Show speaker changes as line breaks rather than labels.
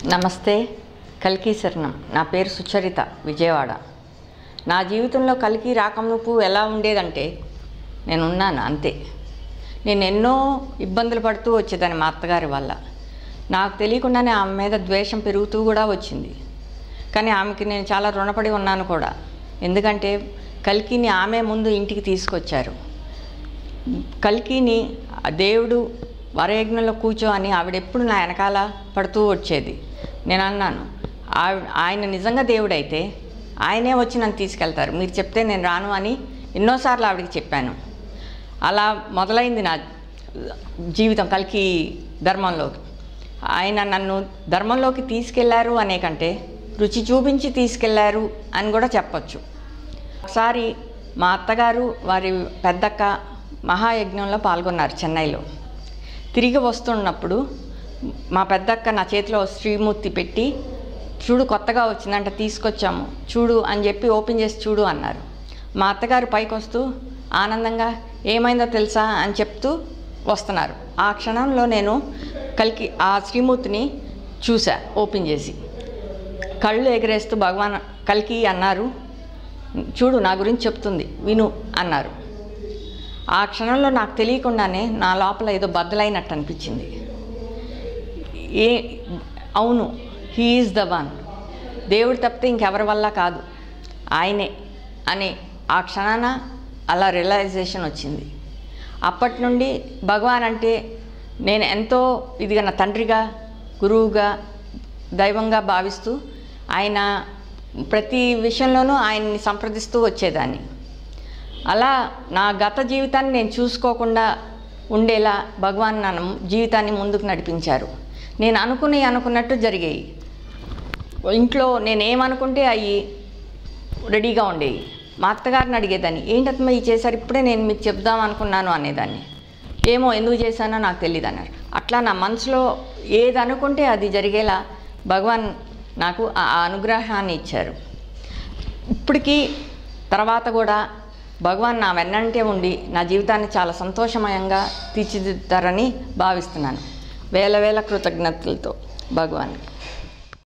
నమస్తే కల్కి శరణం నా పేరు సుచరిత విజయవాడ నా జీవితంలో కలికి రాకమునుపు ఎలా ఉండేదంటే నేను ఉన్నాను అంతే నేను ఎన్నో ఇబ్బందులు పడుతూ వచ్చేదాన్ని మా అత్తగారి వల్ల నాకు తెలియకుండానే ఆమె మీద ద్వేషం పెరుగుతూ కూడా వచ్చింది కానీ ఆమెకి నేను చాలా రుణపడి ఉన్నాను కూడా ఎందుకంటే కల్కిని ఆమె ముందు ఇంటికి తీసుకొచ్చారు కల్కిని ఆ దేవుడు వరయజ్ఞంలో కూర్చో అని ఆవిడ ఎప్పుడు నా వెనకాల పడుతూ వచ్చేది నేను అన్నాను ఆవి- ఆయన నిజంగా దేవుడైతే ఆయనే వచ్చి నన్ను తీసుకెళ్తారు మీరు చెప్తే నేను రాను అని ఎన్నోసార్లు ఆవిడకి చెప్పాను అలా మొదలైంది నా జీవితం కలికి ధర్మంలోకి ఆయన నన్ను ధర్మంలోకి తీసుకెళ్లారు అనే కంటే రుచి చూపించి తీసుకెళ్లారు అని కూడా చెప్పొచ్చు ఒకసారి మా అత్తగారు వారి పెద్దక్క మహాయజ్ఞంలో పాల్గొన్నారు చెన్నైలో తిరిగి వస్తున్నప్పుడు మా పెద్దక్క నా చేతిలో శ్రీమూర్తి పెట్టి చూడు కొత్తగా వచ్చిందంట తీసుకొచ్చాము చూడు అని చెప్పి ఓపెన్ చేసి చూడు అన్నారు మా అత్తగారు పైకి వస్తూ ఆనందంగా ఏమైందో తెలుసా అని చెప్తూ వస్తున్నారు ఆ క్షణంలో నేను కలికి ఆ శ్రీమూర్తిని చూసా ఓపెన్ చేసి కళ్ళు ఎగరేస్తూ భగవాన్ కలికి అన్నారు చూడు నా గురించి చెప్తుంది విను అన్నారు ఆ క్షణంలో నాకు తెలియకుండానే నా లోపల ఏదో బద్దలైనట్టు అనిపించింది ఏ అవును హీ ఈజ్ ద వన్ దేవుడు తప్పితే ఇంకెవరి వల్ల కాదు ఆయనే అని ఆ క్షణాన అలా రియలైజేషన్ వచ్చింది అప్పటి నుండి భగవాన్ అంటే నేను ఎంతో ఇదిగా నా తండ్రిగా గురువుగా దైవంగా భావిస్తూ ఆయన ప్రతి విషయంలోనూ ఆయన్ని సంప్రదిస్తూ వచ్చేదాన్ని అలా నా గత జీవితాన్ని నేను చూసుకోకుండా ఉండేలా భగవాన్ నా జీవితాన్ని ముందుకు నడిపించారు నేను అనుకుని అనుకున్నట్టు జరిగాయి ఇంట్లో నేను ఏమనుకుంటే అవి రెడీగా ఉండేవి మా అత్తగారిని అడిగేదాన్ని ఏంటమ్మా ఈ చేశారు ఇప్పుడే నేను మీకు చెప్దాం అనుకున్నాను అనేదాన్ని ఏమో ఎందుకు చేశానో నాకు తెలియదు అన్నారు అట్లా నా మనసులో ఏది అనుకుంటే అది జరిగేలా భగవాన్ నాకు ఆ ఆ అనుగ్రహాన్ని ఇచ్చారు ఇప్పటికీ తర్వాత కూడా భగవాన్ నా వెన్నంటే ఉండి నా జీవితాన్ని చాలా సంతోషమయంగా తీర్చిదిద్దారని భావిస్తున్నాను వేల వేల కృతజ్ఞతలతో భగవాన్కి